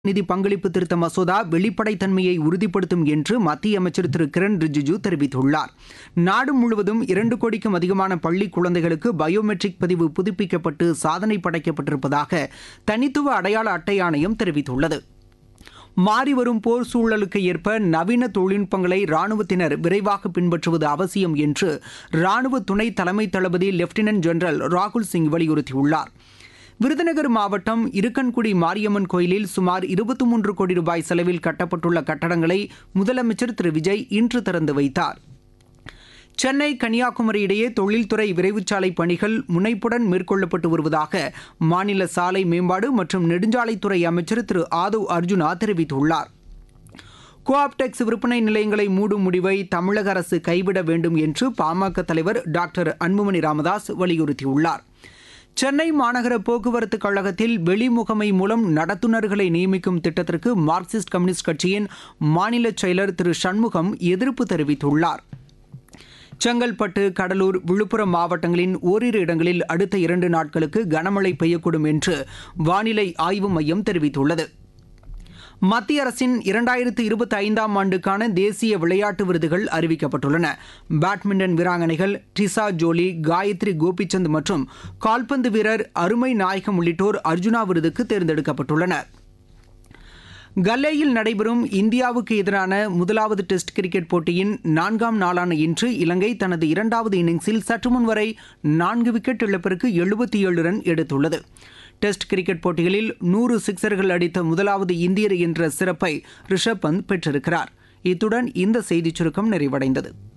நிதி பங்களிப்பு திருத்த மசோதா வெளிப்படைத்தன்மையை உறுதிப்படுத்தும் என்று மத்திய அமைச்சர் திரு கிரண் ரிஜிஜு தெரிவித்துள்ளார் நாடு முழுவதும் இரண்டு கோடிக்கும் அதிகமான பள்ளி குழந்தைகளுக்கு பயோமெட்ரிக் பதிவு புதுப்பிக்கப்பட்டு சாதனை படைக்கப்பட்டிருப்பதாக தனித்துவ அடையாள அட்டை ஆணையம் தெரிவித்துள்ளது மாறிவரும் போர் சூழலுக்கு ஏற்ப நவீன தொழில்நுட்பங்களை ராணுவத்தினர் விரைவாக பின்பற்றுவது அவசியம் என்று ராணுவ துணை தலைமை தளபதி லெப்டினன்ட் ஜெனரல் ராகுல் சிங் வலியுறுத்தியுள்ளார் விருதுநகர் மாவட்டம் இருக்கன்குடி மாரியம்மன் கோயிலில் சுமார் இருபத்தி மூன்று கோடி ரூபாய் செலவில் கட்டப்பட்டுள்ள கட்டடங்களை முதலமைச்சர் திரு விஜய் இன்று திறந்து வைத்தார் சென்னை கன்னியாகுமரி இடையே தொழில்துறை விரைவுச்சாலை பணிகள் முனைப்புடன் மேற்கொள்ளப்பட்டு வருவதாக மாநில சாலை மேம்பாடு மற்றும் நெடுஞ்சாலைத்துறை அமைச்சர் திரு ஆதவ் அர்ஜுனா தெரிவித்துள்ளார் கோஆப்டெக்ஸ் விற்பனை நிலையங்களை மூடும் முடிவை தமிழக அரசு கைவிட வேண்டும் என்று பாமக தலைவர் டாக்டர் அன்புமணி ராமதாஸ் வலியுறுத்தியுள்ளார் சென்னை மாநகர போக்குவரத்து கழகத்தில் வெளிமுகமை மூலம் நடத்துனர்களை நியமிக்கும் திட்டத்திற்கு மார்க்சிஸ்ட் கம்யூனிஸ்ட் கட்சியின் மாநில செயலர் திரு சண்முகம் எதிர்ப்பு தெரிவித்துள்ளார் செங்கல்பட்டு கடலூர் விழுப்புரம் மாவட்டங்களின் ஓரிரு இடங்களில் அடுத்த இரண்டு நாட்களுக்கு கனமழை பெய்யக்கூடும் என்று வானிலை ஆய்வு மையம் தெரிவித்துள்ளது மத்திய அரசின் இரண்டாயிரத்து இருபத்தி ஐந்தாம் ஆண்டுக்கான தேசிய விளையாட்டு விருதுகள் அறிவிக்கப்பட்டுள்ளன பேட்மிண்டன் வீராங்கனைகள் டிசா ஜோலி காயத்ரி கோபிச்சந்த் மற்றும் கால்பந்து வீரர் அருமை நாயகம் உள்ளிட்டோர் அர்ஜுனா விருதுக்கு தேர்ந்தெடுக்கப்பட்டுள்ளனர் கல்லேயில் நடைபெறும் இந்தியாவுக்கு எதிரான முதலாவது டெஸ்ட் கிரிக்கெட் போட்டியின் நான்காம் நாளான இன்று இலங்கை தனது இரண்டாவது இன்னிங்ஸில் சற்றுமுன் வரை நான்கு விக்கெட் இழப்பிற்கு எழுபத்தி ஏழு ரன் எடுத்துள்ளது டெஸ்ட் கிரிக்கெட் போட்டிகளில் நூறு சிக்சர்கள் அடித்த முதலாவது இந்தியர் என்ற சிறப்பை ரிஷப் பந்த் பெற்றிருக்கிறார் இத்துடன் இந்த செய்திச் சுருக்கம் நிறைவடைந்தது